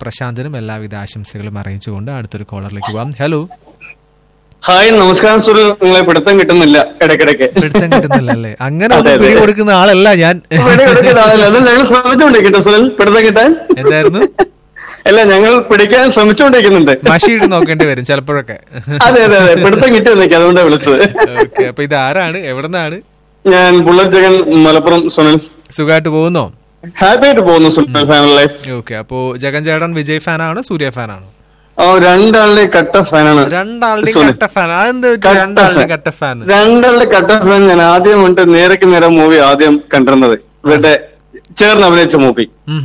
പ്രശാന്തിനും എല്ലാവിധ ആശംസകളും അറിയിച്ചുകൊണ്ട് അടുത്തൊരു കോളറിലേക്ക് പോവാം ഹലോ ഹായ് നമസ്കാരം സുനിൽ നിങ്ങളെ പിടുത്തം കിട്ടുന്നില്ല ഇടയ്ക്കിടയ്ക്ക് പിടുത്തം കിട്ടുന്നില്ലല്ലേ അങ്ങനെ അതെ, ഒന്നും അതെ. പിടി കൊടുക്കുന്ന ആളല്ല ഞാൻ ഇവിടെ ഇടയ്ക്ക് ആളല്ല. അത് ഞങ്ങൾ ശ്രമിച്ചുകൊണ്ടിരിക്കട്ടെ സുനിൽ പിടുത്തം കിട്ടാൻ എന്തായിരുന്നു അല്ല ഞങ്ങൾ പിടിക്കാൻ ശ്രമിച്ചുകൊണ്ടിരിക്കുന്നുണ്ട് മഷി ഇട്ട് നോക്കേണ്ടി വരും ചിലപ്പോഴൊക്കെ അതെ അതെ അതെ പിടുത്തം കിട്ടി നിൽക്കുക അതുകൊണ്ടാണ് വിളിച്ചത് ഓക്കെ അപ്പൊ ഇത് ആരാണ് എവിടെ നിന്നാണ് ഞാൻ ബുള്ളറ്റ് ജഗൻ മലപ്പുറം സുനിൽ സുഖമായിട്ട് പോകുന്നോ ഹാപ്പി ആയിട്ട് പോകുന്നു സുനിൽ ഫാമിലി ലൈഫ് ഓക്കെ അപ്പോ ജഗൻ ചേട്ടൻ വിജയ് ഫാനാണോ സൂര്യ ഫാനാണോ ഓ രണ്ടാളുടെ കട്ട ഫാനാണ് രണ്ടാളുടെ സുനിൽ. കട്ട ഫാൻ അതെന്ത് പറ്റി കട്ട രണ്ടാളുടെ fan. കട്ട ഫാൻ രണ്ടാളുടെ കട്ട ഫാൻ ഞാൻ ആദ്യം കൊണ്ട് നേരക്ക് നേരം മൂവി ആദ്യം കണ്ടിരുന്നത് ഇവരുടെ ചേർന്ന് അഭിനയിച്ച മൂവി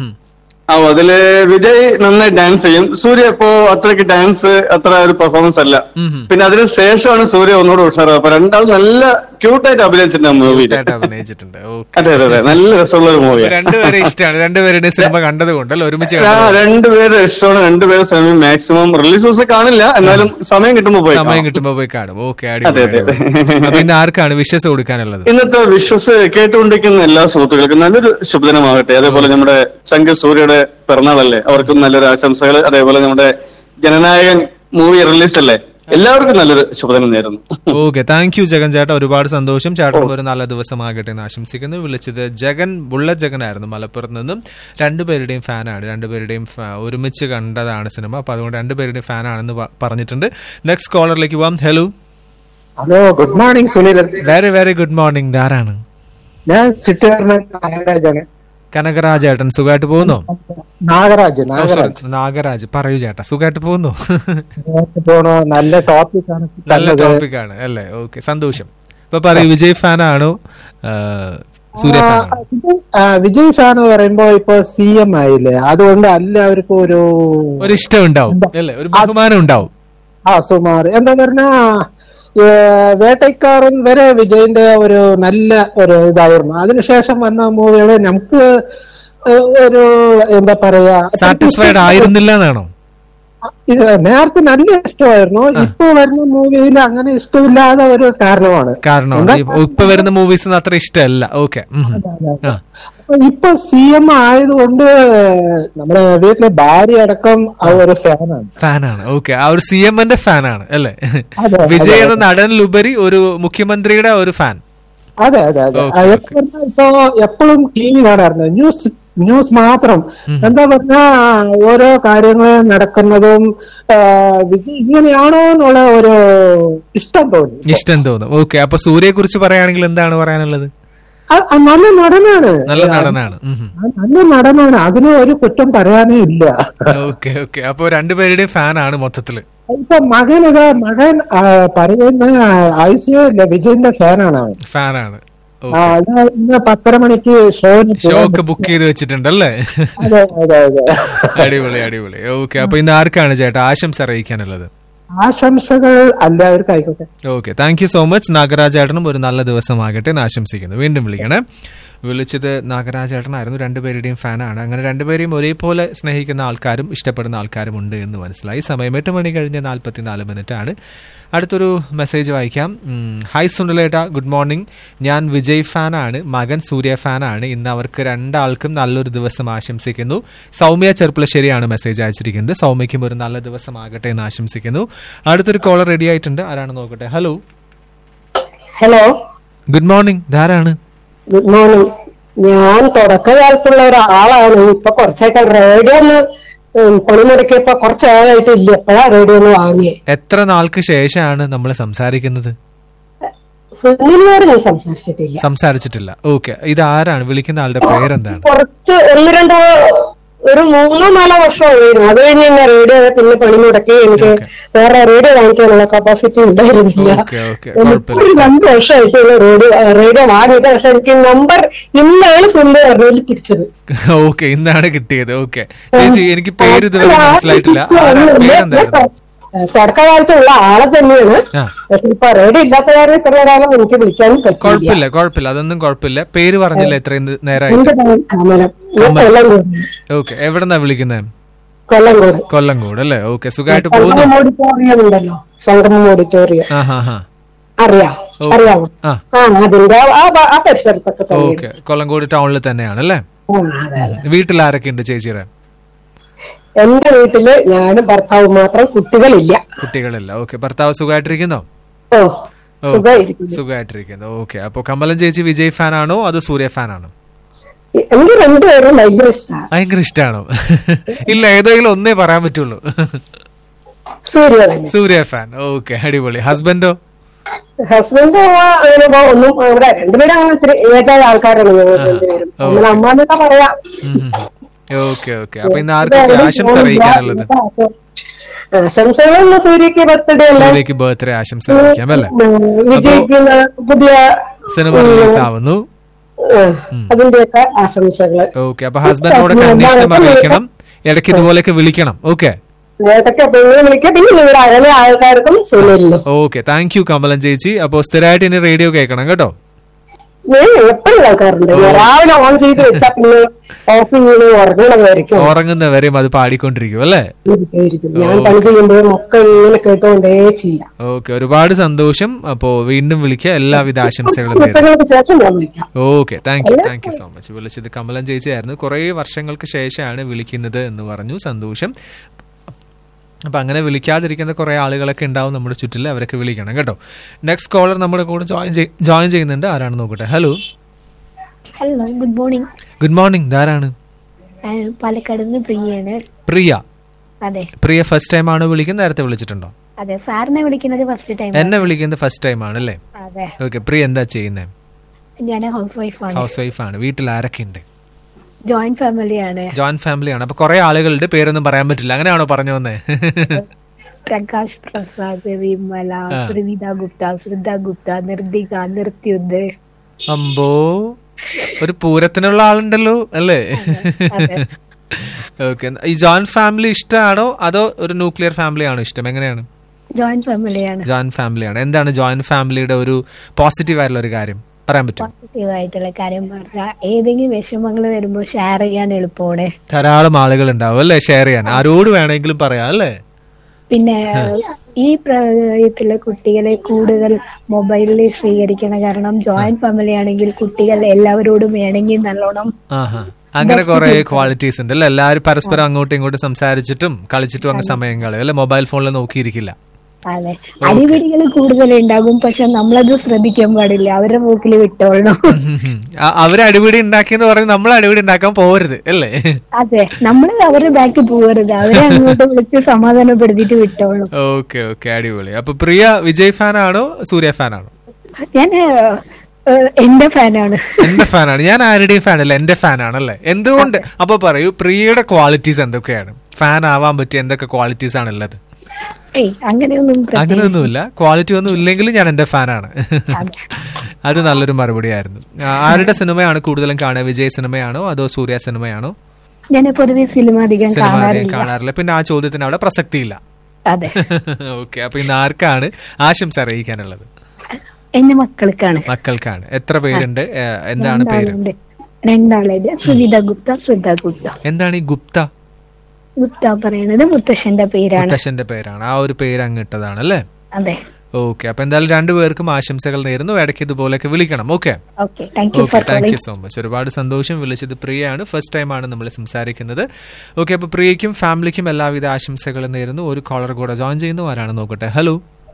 ആ അതില് വിജയ് നന്നായി ഡാൻസ് ചെയ്യും സൂര്യ ഇപ്പോ അത്രയ്ക്ക് ഡാൻസ് അത്ര ഒരു പെർഫോമൻസ് അല്ല പിന്നെ അതിന് ശേഷമാണ് സൂര്യ ഒന്നുകൂടെ ഉഷാറ് അപ്പൊ രണ്ടാളും നല്ല ക്യൂട്ടായിട്ട് അഭിനയിച്ചിട്ടുണ്ട് ആ മൂവിയിൽ അഭിനയിച്ചിട്ടുണ്ട് ഓക്കെ അതെ അതെ അതെ നല്ല രസമുള്ള ഒരു മൂവിയാണ് രണ്ടുപേരെ ഇഷ്ടമാണ് രണ്ടുപേരുടെ സിനിമ കണ്ടത് കൊണ്ടല്ലോ ഒരുമിച്ച് ആ കണ്ടത് രണ്ടുപേരെ ഇഷ്ടമാണ് രണ്ടുപേരെ സമയം മാക്സിമം റിലീസ് ദിവസം കാണില്ല എന്നാലും സമയം കിട്ടുമ്പോ പോയി സമയം കാണാം. കിട്ടുമ്പോ പോയി കാണും ഓക്കെ അതെ, അതെ, അതെ. അപ്പൊ ഇന്ന് ആർക്കാണ് വിശ്വസ് കൊടുക്കാനുള്ളത് ഇന്നത്തെ വിശ്വസ് കേട്ടുകൊണ്ടിരിക്കുന്ന എല്ലാ സുഹൃത്തുക്കൾക്കും നല്ലൊരു ശുഭദിനമാകട്ടെ അതേപോലെ നമ്മുടെ ശങ്കർ സൂര്യയുടെ പിറന്നാളല്ലേ അവർക്കും നല്ലൊരു ആശംസകൾ അതേപോലെ നമ്മുടെ ജനനായകൻ മൂവി റിലീസ് അല്ലേ എല്ലാവർക്കും നല്ലൊരു ശുഭദിനം നേരുന്നു ഓക്കെ താങ്ക് യു ജഗൻ ചേട്ടാ ഒരുപാട് സന്തോഷം ചേട്ടനും ഒരു നല്ല ദിവസമാകട്ടെ എന്ന് ആശംസിക്കുന്നു വിളിച്ചത് ജഗൻ ബുള്ളറ്റ് ജഗൻ ആയിരുന്നു മലപ്പുറത്ത് നിന്നും രണ്ടുപേരുടെയും ഫാനാണ് രണ്ടുപേരുടെയും ഫാ- ഒരുമിച്ച് കണ്ടതാണ് സിനിമ അപ്പൊ അതുകൊണ്ട് രണ്ടുപേരുടെയും ഫാനാണെന്ന് പ- പറഞ്ഞിട്ടുണ്ട് നെക്സ്റ്റ് കോളറിലേക്ക് പോവാം hello hello good morning Sunil very very good morning ആരാണ് ഞാൻ ചിട്ടുകാരന് നാഗരാജാണ് കനകരാജ് ഏട്ടൻ സുഖമായിട്ട് പോകുന്നു നാഗരാജ് നാഗരാജ് നാഗരാജ് പറയൂ ചേട്ടാ സുഖമായിട്ട് പോകുന്നു ഇങ്ങോട്ട് പോണോ നല്ല ടോപ്പിക് ആണ് നല്ല നല്ലത്. ടോപ്പിക് ആണ് അല്ലേ ഓക്കെ സന്തോഷം ഇപ്പൊ പറയൂ വിജയ് ഫാനാണോ ആ, സൂര്യ ഫാനാണോ ആ, വിജയ് ഫാൻ എന്ന് പറയുമ്പോ ഇപ്പൊ സി എം ആയില്ലേ അതുകൊണ്ട് എല്ലാവർക്കും ഒരു ഒരു ഇഷ്ടം ഉണ്ടാവും അല്ലേ ഒരു ബഹുമാനം ഉണ്ടാവും ആ സുമാർ എന്താ പറഞ്ഞാ ഏ, വേട്ടക്കാരൻ വരെ വിജയിന്റെ ഒരു നല്ല ഒരു ഇതായിരുന്നു അതിനുശേഷം വന്ന മൂവികള് നമുക്ക് ഏ, ഒരു എന്താ പറയാ സാറ്റിസ്ഫൈഡ് ആയിരുന്നില്ല എന്നാണോ ഇത് നേരത്തെ നല്ല ഇഷ്ടമായിരുന്നു ഇപ്പൊ വരുന്ന മൂവിയിൽ അങ്ങനെ ഇഷ്ടമില്ലാതെ ഒരു കാരണമാണ് കാരണം എന്താ? ഈ- ഇപ്പൊ വരുന്ന മൂവീസ് അത്ര ഇഷ്ടമല്ല ഓക്കെ അപ്പൊ ഇപ്പൊ സി എം ആയതുകൊണ്ട് നമ്മുടെ വീട്ടിലെ ഭാര്യ അടക്കം ആ ഒരു ഫാനാണ് ഫാനാണ് ഓക്കെ ആ ഒരു സി എമ്മിന്റെ ഫാനാണ് അല്ലേ അതെ, വിജയ് അതെ, എന്ന നടനിലുപരി ഒരു മുഖ്യമന്ത്രിയുടെ ഒരു ഫാൻ അതെ അതെ അതെ ഓക്കേ, ആ, ഓക്കേ. എപ്പോ പറഞ്ഞാ ഇപ്പൊ എപ്പോഴും ടി വി കാണാറുണ്ട് ന്യൂസ് ന്യൂസ് മാത്രം എന്താ പറഞ്ഞാ ഓരോ കാര്യങ്ങൾ നടക്കുന്നതും ആ, വിജയ് ഇങ്ങനെയാണോ എന്നുള്ള ഒരു ഇഷ്ടം തോന്നി ഇഷ്ടം തോന്നും ഓക്കെ അപ്പൊ സൂര്യയെ കുറിച്ച് പറയുകയാണെങ്കിൽ എന്താണ് പറയാനുള്ളത് ആ, ആ, നല്ല നടനാണ് നല്ല നടനാണ് ഉം. ആ, നല്ല നടനാണ് അതിന് ഒരു കുറ്റം പറയാനേ ഇല്ല ഓക്കെ ഓക്കെ അപ്പൊ രണ്ടുപേരുടെയും ഫാനാണ് മൊത്തത്തില് ഇപ്പൊ മകൻ ഇതാ മകൻ ആ, പറയുന്ന ഐസിയു വിജയന്റെ ഫാനാണ് അവൻ ഫാനാണ് ആ, ഇതാ ഇന്ന് പത്തര മണിക്ക് ഷോന് ഷോ ഒക്കെ ബുക്ക് ചെയ്ത് വെച്ചിട്ടുണ്ടല്ലേ അതെ അതെ അതെ അടിപൊളി അടിപൊളി ഓക്കെ അപ്പൊ ഇന്ന് ആർക്കാണ് ചേട്ടാ ആശംസ അറിയിക്കാനുള്ളത് ആശംസകൾ എല്ലാവർക്കും ആയിക്കോട്ടെ okay thank you so much നാഗരാജേട്ടനും ഒരു നല്ല ദിവസമാകട്ടെ എന്ന് ആശംസിക്കുന്നു വീണ്ടും വിളിക്കണേ വിളിച്ചത് നാഗരാജേട്ടനായിരുന്നു രണ്ടുപേരുടെയും ഫാനാണ് അങ്ങനെ രണ്ടുപേരെയും ഒരേപോലെ സ്നേഹിക്കുന്ന ആൾക്കാരും ഇഷ്ടപ്പെടുന്ന ആൾക്കാരും ഉണ്ട് എന്ന് മനസ്സിലായി സമയം എട്ട് മണി കഴിഞ്ഞ് നാൽപ്പത്തിനാല് മിനിറ്റ് ആണ് അടുത്തൊരു മെസ്സേജ് വായിക്കാം ഉം, ഹായ് സുനിലേട്ട ഗുഡ് മോർണിംഗ് ഞാൻ വിജയ് ഫാനാണ് മകൻ സൂര്യ ഫാനാണ് ഇന്ന് അവർക്ക് രണ്ടാൾക്കും നല്ലൊരു ദിവസം ആശംസിക്കുന്നു സൗമ്യ ചെർപ്പളശ്ശേരിയാണ് മെസ്സേജ് അയച്ചിരിക്കുന്നത് സൗമ്യയ്ക്കും ഒരു നല്ല ദിവസമാകട്ടെ എന്ന് ആശംസിക്കുന്നു അടുത്തൊരു കോളർ റെഡി ആയിട്ടുണ്ട് ആരാണ് നോക്കട്ടെ ഹലോ ഹലോ ഗുഡ് മോർണിംഗ് ധാരാണ് ഗുഡ് മോർണിംഗ് ഞാൻ തുടക്കകാലത്തുള്ള ഒരാളാണ് ഇപ്പൊ കുറച്ചായിട്ട് റേഡിയോ ഒന്ന് ഉം, പണിമുടക്കിയപ്പോ കുറച്ചാളായിട്ട് ഇല്ല എപ്പോഴാ റേഡിയോ ഒന്ന് വാങ്ങിയേ എത്ര നാൾക്ക് ശേഷമാണ് നമ്മൾ സംസാരിക്കുന്നത് സുനിലിനോട് ഞാൻ സംസാരിച്ചിട്ടില്ല സംസാരിച്ചിട്ടില്ല ഓക്കെ ഇത് ആരാണ് വിളിക്കുന്ന ആളുടെ പേരെന്താണ് കുറച്ച് ഒന്ന് രണ്ട് ഒരു മൂന്നോ നാലോ വർഷമായിരുന്നു അത് കഴിഞ്ഞ് തന്നെ റേഡിയോ പിന്നെ പണിമുടക്കി എനിക്ക് വേറെ റേഡിയോ വാങ്ങിക്കാനുള്ള കപ്പാസിറ്റി ഉണ്ടായിരുന്നില്ല ഓക്കെ ഓക്കെ എനിക്ക് കുഴപ്പമില്ല ഒരു രണ്ട് വർഷമായിട്ടുള്ള റേഡിയോ റേഡിയോ വാങ്ങിയിട്ട് പക്ഷെ എനിക്ക് നമ്പർ ഇന്നാണ് സുന്ദർ റേഡിയോയിൽ പിടിച്ചത് ഓക്കെ ഇന്നാണ് കിട്ടിയത് ഓക്കെ ചേച്ചി എനിക്ക് പേര് ഇതുവരെ മനസ്സിലായിട്ടില്ല ആരാ- പേരെന്തായിരുന്നു തുടക്കകാലത്തുള്ള ആളെ തന്നെയാണ് ആ പക്ഷെ ഇപ്പൊ റേഡിയോ ഇല്ലാത്ത കാര്യം ഇത്ര കാലം എനിക്ക് വിളിക്കാനും പറ്റില്ല കുഴപ്പമില്ല കുഴപ്പമില്ല അതൊന്നും കുഴപ്പമില്ല പേര് പറഞ്ഞില്ല ഇത്രയും നേരമായിട്ട് എന്റെ പേര് കമലം ഞാൻ കൊല്ലംകോട് ഓക്കെ എവിടെന്നാ വിളിക്കുന്നത് കൊല്ലംകോട് കൊല്ലംകോട് അല്ലേ ഓക്കെ സുഖമായിട്ട് പോകുന്നു സംഗമം ഓഡിറ്റോറിയം ഉണ്ടല്ലോ സംഗമം ഓഡിറ്റോറിയം ആ ഹാ ഹാ അറിയാം അറിയാമോ ആ ആ അതിന്റെ ആ ഭ- ആ പരിസരത്തൊക്കെ തന്നെ ഓക്കെ കൊല്ലംകോട് ടൗണിൽ തന്നെയാണ് അല്ലേ വീട്ടിൽ ആരൊക്കെ ഉണ്ട് ചേച്ചിയുടെ എന്റെ വീട്ടില് ഞാനും ഭർത്താവും മാത്രം കുട്ടികളില്ല കുട്ടികളില്ല ഓക്കെ ഭർത്താവ് സുഖമായിട്ടിരിക്കുന്നോ ഓ ഓ, സുഖമായിരിക്കുന്നു സുഖമായിട്ടിരിക്കുന്നു ഓക്കെ അപ്പൊ കമലൻ ചേച്ചി വിജയ് ഫാൻ ആണോ അതോ സൂര്യ ഫാൻ ആണോ എനിക്ക് രണ്ടുപേരും ഭയങ്കര ഇഷ്ടമാണ് ഭയങ്കര ഇഷ്ടമാണോ ഇല്ല ഏതെങ്കിലും ഒന്നേ പറയാൻ പറ്റുള്ളൂ സൂര്യ തന്നെ സൂര്യ ഫാൻ ഓക്കെ അടിപൊളി ഹസ്ബൻഡോ ഹസ്ബൻഡ് അങ്ങനെ പോ- ഒന്നും ഇവിടെ രണ്ടുപേരും അങ്ങനെ ഇത്തിരി ഏതായ ആൾക്കാരാണ് ഞങ്ങൾ രണ്ടുപേരും ഓ. നമ്മളെ അമ്മ എന്നൊക്കെ പറയാം ഓക്കെ ഓക്കെ അപ്പൊ ഇന്ന് ആർക്കൊക്കെ ആശംസ അറിയിക്കാനുള്ളത് ആശംസകളൊന്നും സൂര്യക്ക് ബർത്ത്ഡേ അല്ലേ സൂര്യക്ക് ബർത്ത്ഡേ ആശംസ അറിയിക്കാം അല്ലേ ഉം, വിജയിക്കുന്ന പുതിയ സിനിമ റിലീസ് ആവുന്നു ഉം, അതിന്റെയൊക്കെ ആശംസകള് ഓക്കെ അപ്പൊ ഹസ്ബൻഡിനോടൊക്കെ അന്വേഷണം അറിയിക്കണം ഇടയ്ക്ക് ഇതുപോലെയൊക്കെ വിളിക്കണം ഓക്കെ ഏതൊക്കെ പെണ്ണുങ്ങൾ വിളിക്കാം പിന്നെ നിങ്ങളുടെ അകലെ ആൾക്കാർക്കും സുനിലിനും ഓക്കെ താങ്ക് യു കമലൻ ചേച്ചി അപ്പോ സ്ഥിരമായിട്ട് ഇനി റേഡിയോ കേൾക്കണം കേട്ടോ ഞാൻ എപ്പോഴും കേൾക്കാറുണ്ട് ഞാൻ രാവിലെ ഓൺ ചെയ്ത് വെച്ചാൽ പിന്നെ ഓഫ് ചെയ്ത് ഉറങ്ങണമായിരിക്കും ഉറങ്ങുന്നവരെയും അത് പാടിക്കൊണ്ടിരിക്കും അല്ലേ ഇരിക്കും. ഞാൻ പണി ചെയ്യുമ്പോഴും ഒക്കെ ഇങ്ങനെ കേട്ടോണ്ടേ ചെയ്യാം ഓക്കെ ഒരുപാട് സന്തോഷം അപ്പോ വീണ്ടും വിളിക്കുക എല്ലാവിധ ആശംസകളും നേരുന്നു പുസ്തകങ്ങൾക്ക് ശേഷം ഞാൻ വിളിക്കാം okay thank you thank you so much വിളിച്ചത് കമലൻ ചേച്ചിയായിരുന്നു കുറേ വർഷങ്ങൾക്ക് ശേഷമാണ് വിളിക്കുന്നത് എന്ന് പറഞ്ഞു സന്തോഷം അപ്പൊ അങ്ങനെ വിളിക്കാതിരിക്കുന്ന കുറെ ആളുകളൊക്കെ ഉണ്ടാവും നമ്മുടെ ചുറ്റിൽ അവരൊക്കെ വിളിക്കണം കേട്ടോ നെക്സ്റ്റ് കോളർ നമ്മുടെ കൂടെ ജോയിൻ ജോയിൻ ചെയ്യുന്നുണ്ട് ആരാണ് നോക്കട്ടെ hello hello good morning good morning ധാരാണ് പാലക്കാട് നിന്ന് പ്രിയയാണ് പ്രിയ അതെ പ്രിയ ഫസ്റ്റ് ടൈം ആണ് വിളിക്കുന്നത് നേരത്തെ വിളിച്ചിട്ടുണ്ടോ അതെ സാറിനെ വിളിക്കുന്നത് ഫസ്റ്റ് ടൈം എന്നെ വിളിക്കുന്നത് ഫസ്റ്റ് ടൈം ആണ് അല്ലേ അതെ ഓക്കെ പ്രിയ എന്താ ചെയ്യുന്നത് ഞാൻ ഹൗസ് വൈഫാണ് ഹൗസ് വൈഫ് ആണ് വീട്ടിൽ ആരൊക്കെ ഉണ്ട് ജോയിന്റ് ഫാമിലിയാണ് ജോയിന്റ് ഫാമിലി ആണ് അപ്പൊ കുറെ ആളുകളുടെ പേരൊന്നും പറയാൻ പറ്റില്ല അങ്ങനെയാണോ പറഞ്ഞു വന്നേ പ്രകാശ് പ്രസാദ് വിമല ആ. ശ്രീവിത ഗുപ്ത ശ്രദ്ധ ഗുപ്ത നിർദിക നിർത്തിയുദ്ധ് അമ്പോ ഒരു പൂരത്തിനുള്ള ആളുണ്ടല്ലോ അല്ലേ അതെ. ഓക്കെ ഈ ജോയിന്റ് ഫാമിലി ഇഷ്ടമാണോ അതോ ഒരു ന്യൂക്ലിയർ ഫാമിലി ആണോ ഇഷ്ടം എങ്ങനെയാണ് ജോയിന്റ് ഫാമിലിയാണ് ജോയിന്റ് ഫാമിലിയാണ് എന്താണ് ജോയിന്റ് ഫാമിലിയുടെ ഒരു പോസിറ്റീവ് ആയിട്ടുള്ള ഒരു കാര്യം പറയാൻ പറ്റും പോസിറ്റീവ് ആയിട്ടുള്ള കാര്യം പറഞ്ഞാൽ ഏതെങ്കിലും വിഷമങ്ങൾ വരുമ്പോൾ ഷെയർ ചെയ്യാൻ എളുപ്പമാണ് ധാരാളം ആളുകൾ ഉണ്ടാവും അല്ലേ ഷെയർ ചെയ്യാൻ ആരോട് വേണമെങ്കിലും പറയാം അല്ലേ പിന്നെ ഈ പ്രായത്തിലെ കുട്ടികളെ കൂടുതൽ മൊബൈലിൽ സ്വീകരിക്കണം കാരണം ജോയിന്റ് ഫാമിലി ആണെങ്കിൽ കുട്ടികൾ എല്ലാവരോടും വേണമെങ്കിൽ നല്ലോണം ആഹാ അങ്ങനെ കുറെ ക്വാളിറ്റീസ് ഉണ്ട് അല്ലെ എല്ലാവരും പരസ്പരം അങ്ങോട്ടും ഇങ്ങോട്ടും സംസാരിച്ചിട്ടും കളിച്ചിട്ടും അങ്ങ് സമയം കളയും അല്ലെ മൊബൈൽ ഫോണിൽ നോക്കിയിരിക്കില്ല അതെ അടിപിടികൾ കൂടുതൽ ഉണ്ടാകും പക്ഷെ നമ്മളത് ശ്രദ്ധിക്കാൻ പാടില്ല അവരുടെ മൂക്കിൽ വിട്ടോളണം അ- അവര് അടിപിടി ഉണ്ടാക്കിയെന്ന് പറഞ്ഞ് നമ്മൾ അടിപിടി ഉണ്ടാക്കാൻ പോകരുത് അല്ലേ അതെ നമ്മൾ അവരുടെ ബാക്കിൽ പോകരുത് അവരെ അങ്ങോട്ട് വിളിച്ച് സമാധാനപ്പെടുത്തിയിട്ട് വിട്ടോളണം ഓക്കെ ഓക്കെ അടിപൊളി അപ്പൊ പ്രിയ വിജയ് ഫാൻ ആണോ സൂര്യ ഫാൻ ആണോ ഞാൻ എന്റെ ഫാനാണ് എന്റെ ഫാനാണ് ഞാൻ ആരുടെയും ഫാൻ അല്ല എന്റെ ഫാൻ ആണല്ലേ എന്തുകൊണ്ട് അപ്പൊ പറയൂ പ്രിയയുടെ ക്വാളിറ്റീസ് എന്തൊക്കെയാണ് ഫാൻ ആവാൻ പറ്റിയ എന്തൊക്കെ ക്വാളിറ്റീസ് ആണ് ഉള്ളത് ഏയ് അങ്ങനെയൊന്നും പ്രത്യേകിച്ച് അങ്ങനെയൊന്നുമില്ല ക്വാളിറ്റി ഒന്നും ഇല്ലെങ്കിലും ഞാൻ എന്റെ ഫാനാണ് അതെ. അത് നല്ലൊരു മറുപടിയായിരുന്നു ആ, ആരുടെ സിനിമയാണ് കൂടുതലും കാണുക വിജയ് സിനിമയാണോ അതോ സൂര്യ സിനിമയാണോ ഞാൻ പൊതുവെ സിനിമ അധികം സിനിമ അധികം കാണാറില്ല കാണാറില്ല പിന്നെ ആ ചോദ്യത്തിന് അവിടെ പ്രസക്തിയില്ല അതെ ഓക്കെ അപ്പൊ ഇന്ന് ആർക്കാണ് ആശംസ അറിയിക്കാനുള്ളത് എന്റെ മക്കൾക്കാണ് മക്കൾക്കാണ് എത്ര പേരുണ്ട് ഏ, എന്താണ് പേര് രണ്ടാളുണ്ട് രണ്ടാളുണ്ട് സുവിത ഗുപ്ത ശ്രദ്ധ ഗുപ്ത എന്താണ് ഈ ഗുപ്ത ഗുപ്ത പറയുന്നത് മുത്തശ്ശന്റെ പേരാണ് മുത്തശ്ശന്റെ പേരാണ് ആ ഒരു പേര് അങ്ങ് ഇട്ടതാണ് അല്ലേ അതെ ഓക്കെ അപ്പൊ എന്തായാലും രണ്ടുപേർക്കും ആശംസകൾ നേരുന്നു ഇടയ്ക്ക് ഇതുപോലെയൊക്കെ വിളിക്കണം okay okay thank you okay for thank you calling so much ഒരുപാട് സന്തോഷം വിളിച്ചത് പ്രിയയാണ് ഫസ്റ്റ് ടൈമാണ് നമ്മൾ സംസാരിക്കുന്നത് ഓക്കെ അപ്പൊ പ്രിയയ്ക്കും ഫാമിലിക്കും എല്ലാവിധ ആശംസകളും നേരുന്നു ഒരു കോളർ കൂടെ ജോയിൻ ചെയ്യുന്നു ആരാണ് നോക്കട്ടെ hello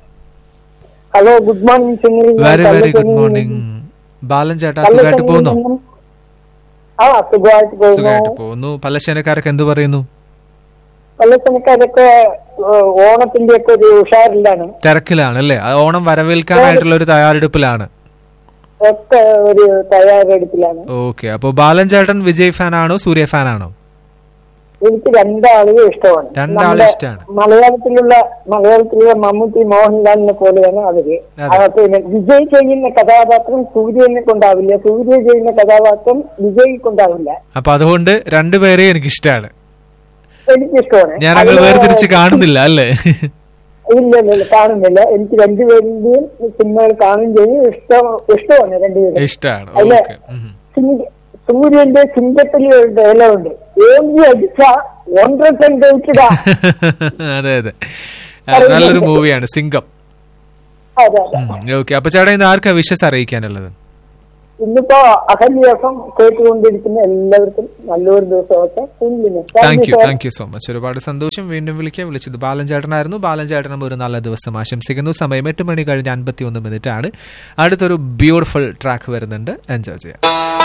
hello good morning Sunil ഞാൻ വെരി വെരി ഗുഡ് കല്ലച്ചേരിയിൽ മോർണിംഗ് ബാലൻ ചേട്ടാ കല്ലച്ചേരിയിൽ സുഖമായിട്ട് പോകുന്നു നിന്നും- ആ സുഖമായിട്ട് പോകുന്നു സുഖമായിട്ട് പോകുന്നു പല്ലശ്ശേനക്കാരൊക്കെ എന്ത് പറയുന്നു കല്ലച്ചനക്കാരൊക്കെ ഓണത്തിന്റെ ഒക്കെ ഒരു ഉഷാറിലാണ് തിരക്കിലാണ് അല്ലേ ആ ഓണം വരവേൽക്കാനായിട്ടുള്ള ഒരു തയ്യാറെടുപ്പിലാണ് ഒക്കെ ഒരു തയ്യാറെടുപ്പിലാണ് ഓക്കെ അപ്പൊ ബാലൻ ചേട്ടൻ വിജയ് ഫാൻ ആണോ സൂര്യ ഫാൻ ആണോ എനിക്ക് രണ്ടാളുകളും ഇഷ്ടമാണ് രണ്ടാളും നമ്മുടെ ഇഷ്ടാണ്. മലയാളത്തിലുള്ള മലയാളത്തിലുള്ള മമ്മൂട്ടി മോഹൻലാലിനെ പോലെയാണ് അവര് അതെ. ആ, പിന്നെ വിജയ് ചെയ്യുന്ന കഥാപാത്രം സൂര്യനെ കൊണ്ടാവില്ല സൂര്യ ചെയ്യുന്ന കഥാപാത്രം വിജയ് കൊണ്ടാവില്ല അപ്പൊ അതുകൊണ്ട് രണ്ടുപേരെയും എനിക്ക് ഇഷ്ടമാണ് എനിക്കിഷ്ടമാണ് ഞാൻ അങ്ങനെ അതില് വേർതിരിച്ച് കാണുന്നില്ല അല്ലേ ഇല്ല ഇല്ല ഇല്ല കാണുന്നില്ല എനിക്ക് രണ്ടുപേരുടെയും സിനിമകൾ കാണുകയും ചെയ്യും ഇഷ്ടം ഇഷ്ടമാണ് രണ്ടുപേരും ഇഷ്ടമാണ് അല്ല. ഓക്കെ സിംഗ- സൂര്യന്റെ സിംഗത്തിൽ ഒരു ഡയലോഗുണ്ട് ഏന്തി അടിച്ച ഒന്നര സെന്റിടാ അതെ അതെ ആ, നല്ലൊരു മൂവിയാണ് സിംഗം അതെ അതെ ഓക്കെ അപ്പൊ ചേട്ടാ ഇന്ന് ആർക്കാ വിഷസ് അറിയിക്കാനുള്ളത് ഇന്നിപ്പോ അഹല്യാസം കേട്ടുകൊണ്ടിരിക്കുന്ന എല്ലാവർക്കും നല്ലൊരു ദിവസമൊക്കെ കുഞ്ഞിന് thank you thank you so much ഒരുപാട് സന്തോഷം വീണ്ടും വിളിക്കാൻ വിളിച്ചത് ബാലൻ ചേട്ടനായിരുന്നു ബാലൻ ചേട്ടനും ഒരു നല്ല ദിവസം ആശംസിക്കുന്നു സമയം എട്ട് മണി കഴിഞ്ഞ് അൻപത്തി ഒന്ന് മിനിറ്റ് ആണ് അടുത്തൊരു ബ്യൂട്ടിഫുൾ ട്രാക്ക് വരുന്നുണ്ട് എൻജോയ് ചെയ്യാം